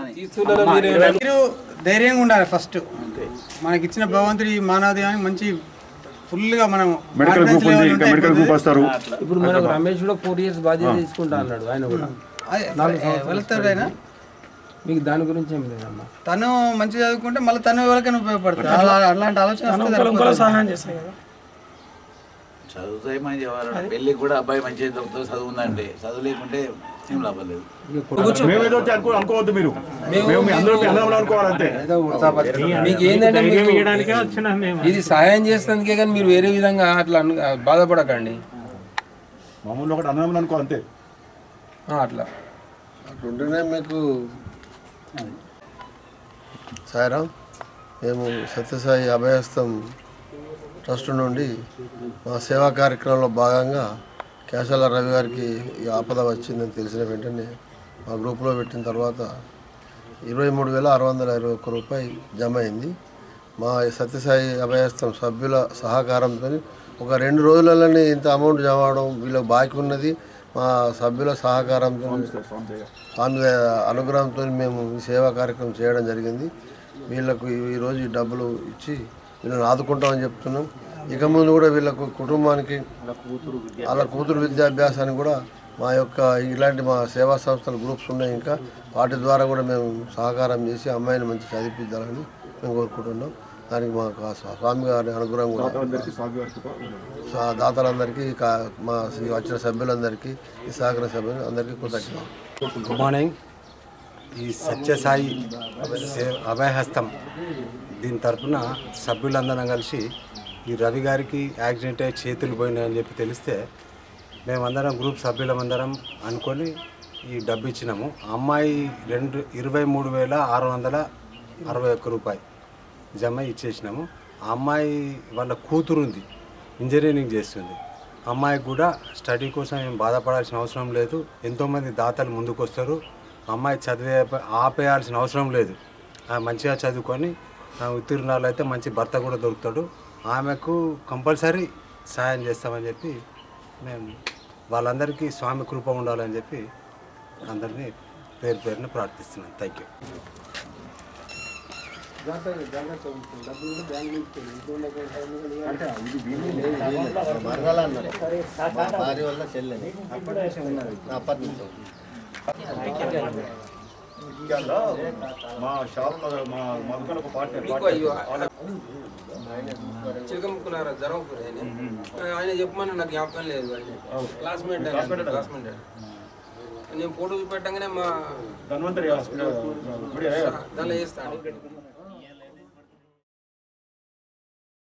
తీస్తులలో మీరు మీరు ధైర్యంగా ఉండాలి ఫస్ట్ మనకి ఇచ్చిన భగవంతుడి మానవదేవానికి మంచి ఫుల్గా మనం మెడికల్ confidence గ్రూప్ ఉంది level ఇంకా ఉంటే మెడికల్ గ్రూప్ వస్తారు ఇప్పుడు మనకు రమేష్ కూడా ఫోర్ ఇయర్స్ బాధ్యత తీసుకుంటా అన్నాడు ఆయన కూడా అదే, వెళ్తాడు ఆయన మీకు దాని గురించి ఏం లేదమ్మా తను మంచి చదువుకుంటే మళ్ళీ తను ఎవరికైనా ఉపయోగపడుతుంది అలా- అలాంటి ఆలోచన వస్తే సరిపోతుంది. సహాయం చేస్తాయి కదా చదువుతాయి మంచి ఎవరు పెళ్ళికి కూడా అబ్బాయి మంచిగా దొరుకుతుంది చదువు ఉందంటే చదువు లేకుంటే ఏం లాభం లేదు మేము ఏదో అనుకో అనుకోవద్దు మీరు మేము మీ అందరూ మీ అందరం అనుకోవాలంతే మీకు ఏంటంటే మీకు ఇది సహాయం చేస్తుందికే కానీ మీరు వేరే విధంగా అట్లా అను- బాధపడకండి మామూలు ఒకటి అన్నం అనుకో అంతే ఆ, అట్లా అట్లుంటేనే మీకు సాయిరామ్ మేము సత్యసాయి అభయహస్తం ట్రస్ట్ నుండి మా సేవా కార్యక్రమంలో భాగంగా కేశాల రవి గారికి ఈ ఆపద వచ్చిందని తెలిసిన వెంటనే మా గ్రూప్లో పెట్టిన తర్వాత ఇరవై మూడు వేల ఆరు వందల ఇరవై ఒక్క రూపాయి జమ అయింది మా సత్యసాయి అభయహస్తం సభ్యుల సహకారంతో ఒక రెండు రోజులలోనే ఇంత అమౌంట్ జమ అవడం వీళ్ళకి బాకీ ఉన్నది మా సభ్యుల సహకారంతో స్వామి అనుగ్రహంతో మేము ఈ సేవా కార్యక్రమం చేయడం జరిగింది వీళ్ళకు ఈ- ఈరోజు ఈ డబ్బులు ఇచ్చి వీళ్ళని ఆదుకుంటామని చెప్తున్నాం ఇక ముందు కూడా వీళ్ళకు కుటుంబానికి వాళ్ళ కూతురు విద్యాభ్యాసానికి కూడా మా యొక్క ఇలాంటి మా సేవా సంస్థల గ్రూప్స్ ఉన్నాయి ఇంకా వాటి ద్వారా కూడా మేము సహకారం చేసి అమ్మాయిని మంచి చదివిద్దాలని మేము కోరుకుంటున్నాం దానికి మాకు ఆ స్వామి గారి అనుగ్రహం కూడా సా- దాతలందరికీ కా- మా ఈ వచ్చిన సభ్యులందరికీ ఈ సహకార సభ్యులు అందరికీ కృతజ్ఞతలు గుడ్ మార్నింగ్ ఈ సత్యసాయి సే- అభయహస్తం దీని తరపున సభ్యులందరం కలిసి ఈ రవి గారికి యాక్సిడెంట్ అయ్యి చేతులు పోయినాయని చెప్పి తెలిస్తే మేమందరం గ్రూప్ సభ్యులమందరం అనుకొని ఈ డబ్బు ఇచ్చినాము ఆ అమ్మాయి రెండు ఇరవై మూడు వేల ఆరు వందల అరవై ఒక్క రూపాయి జమ ఇచ్చేసినాము ఆ అమ్మాయి వాళ్ళ కూతురు ఉంది ఇంజనీరింగ్ చేస్తుంది అమ్మాయికి కూడా స్టడీ కోసం ఏం బాధపడాల్సిన అవసరం లేదు ఎంతోమంది దాతలు ముందుకు వస్తారు అమ్మాయి చదివే ఆపేయాల్సిన అవసరం లేదు ఆమె మంచిగా చదువుకొని ఆమె ఉత్తీర్ణాలు అయితే మంచి భర్త కూడా దొరుకుతాడు ఆమెకు కంపల్సరీ సాయం చేస్తామని చెప్పి మేము వాళ్ళందరికీ స్వామి కృప ఉండాలని చెప్పి అందరినీ పేరు పేరున ప్రార్థిస్తున్నాను థ్యాంక్ యూ భార్య వల్ల చెల్లెని అప్పటి మా షాప్ మా మా దుకాణం ఒక పార్ట్నర్ మీకు అయ్యో చిలకముక్కున్నారా ధర్మపురి ఆయన ఆయన చెప్పమని నాకు జ్ఞాపకం లేదు క్లాస్మేట్ క్లాస్మేట్ నేను ఫోటో చూపెట్టంగానే మా ధన్వంతరి హాస్పిటల్ గుడి దానిలో చేస్తాను